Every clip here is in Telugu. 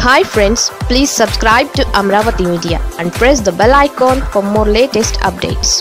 hi friends please subscribe to Amaravati media and press the bell icon for more latest updates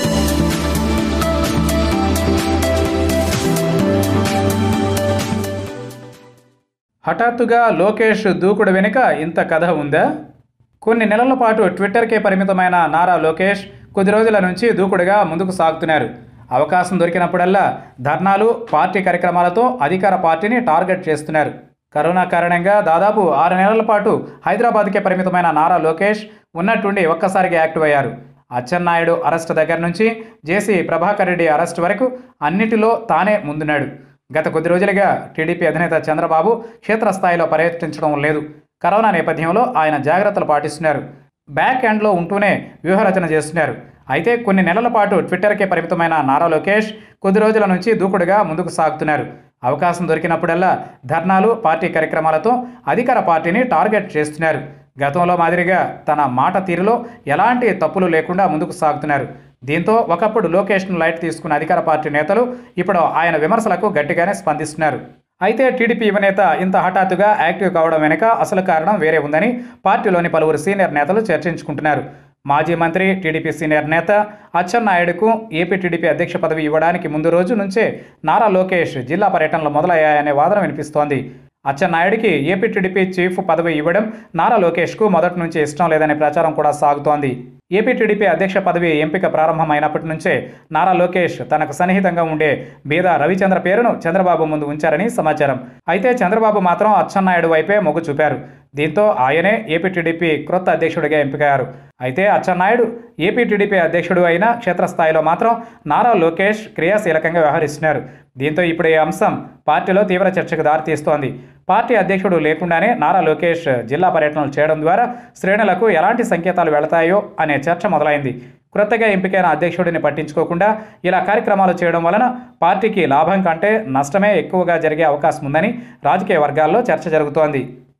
హఠాత్తుగా లోకేష్ దూకుడు వెనుక ఇంత కథ ఉందా కొన్ని నెలల పాటు ట్విట్టర్కే పరిమితమైన నారా లోకేష్ కొద్ది రోజుల నుంచి దూకుడుగా ముందుకు సాగుతున్నారు అవకాశం దొరికినప్పుడల్లా ధర్నాలు పార్టీ కార్యక్రమాలతో అధికార పార్టీని టార్గెట్ చేస్తున్నారు కరోనా కారణంగా దాదాపు ఆరు నెలల పాటు హైదరాబాద్కే పరిమితమైన నారా లోకేష్ ఉన్నట్టుండి ఒక్కసారిగా యాక్టివ్ అయ్యారు అచ్చెన్నాయుడు అరెస్ట్ దగ్గర నుంచి జేసీ ప్రభాకర్ రెడ్డి అరెస్ట్ వరకు అన్నిటిలో తానే ముందున్నాడు గత కొద్ది రోజులుగా టీడీపీ అధినేత చంద్రబాబు క్షేత్రస్థాయిలో పర్యటించడం లేదు కరోనా నేపథ్యంలో ఆయన జాగ్రత్తలు పాటిస్తున్నారు బ్యాక్ ఎండ్లో ఉంటూనే వ్యూహరచన చేస్తున్నారు అయితే కొన్ని నెలల పాటు ట్విట్టర్కే పరిమితమైన నారా లోకేష్ కొద్ది రోజుల నుంచి దూకుడుగా ముందుకు సాగుతున్నారు అవకాశం దొరికినప్పుడల్లా ధర్నాలు పార్టీ కార్యక్రమాలతో అధికార పార్టీని టార్గెట్ చేస్తున్నారు గతంలో మాదిరిగా తన మాట తీరులో ఎలాంటి తప్పులు లేకుండా ముందుకు సాగుతున్నారు దీంతో ఒకప్పుడు లోకేష్ను లైట్ తీసుకున్న అధికార పార్టీ నేతలు ఇప్పుడు ఆయన విమర్శలకు గట్టిగానే స్పందిస్తున్నారు అయితే టీడీపీ యువనేత ఇంత హఠాత్తుగా యాక్టివ్ కావడం వెనుక అసలు కారణం వేరే ఉందని పార్టీలోని పలువురు సీనియర్ నేతలు చర్చించుకుంటున్నారు మాజీ మంత్రి టీడీపీ సీనియర్ నేత అచ్చెన్నాయుడుకు ఏపీ టీడీపీ అధ్యక్ష పదవి ఇవ్వడానికి ముందు రోజు నుంచే నారా లోకేష్ జిల్లా పర్యటనలు మొదలయ్యాయనే వాదన వినిపిస్తోంది అచ్చెన్నాయుడికి ఏపీ టీడీపీ చీఫ్ పదవి ఇవ్వడం నారా లోకేష్కు మొదటి నుంచి ఇష్టం లేదనే ప్రచారం కూడా సాగుతోంది ఏపీ టీడీపీ అధ్యక్ష పదవి ఎంపిక ప్రారంభమైనప్పటి నుంచే నారా లోకేష్ తనకు సన్నిహితంగా ఉండే బీద రవిచంద్ర పేరును చంద్రబాబు ముందు ఉంచారని సమాచారం అయితే చంద్రబాబు మాత్రం అచ్చెన్నాయుడు వైపే మొగ్గు చూపారు దీంతో ఆయనే ఏపీ టీడీపీ క్రొత్త అధ్యక్షుడిగా ఎంపికయ్యారు అయితే అచ్చెన్నాయుడు ఏపీ టీడీపీ అధ్యక్షుడు అయిన క్షేత్రస్థాయిలో మాత్రం నారా లోకేష్ క్రియాశీలకంగా వ్యవహరిస్తున్నారు దీంతో ఇప్పుడు ఈ అంశం పార్టీలో తీవ్ర చర్చకు దారితీస్తోంది పార్టీ అధ్యక్షుడు లేకుండానే నారా లోకేష్ జిల్లా పర్యటనలు చేయడం ద్వారా శ్రేణులకు ఎలాంటి సంకేతాలు వెళతాయో అనే చర్చ మొదలైంది క్రొత్తగా ఎంపికైన అధ్యక్షుడిని పట్టించుకోకుండా ఇలా కార్యక్రమాలు చేయడం వలన పార్టీకి లాభం కంటే నష్టమే ఎక్కువగా జరిగే అవకాశం ఉందని రాజకీయ వర్గాల్లో చర్చ జరుగుతోంది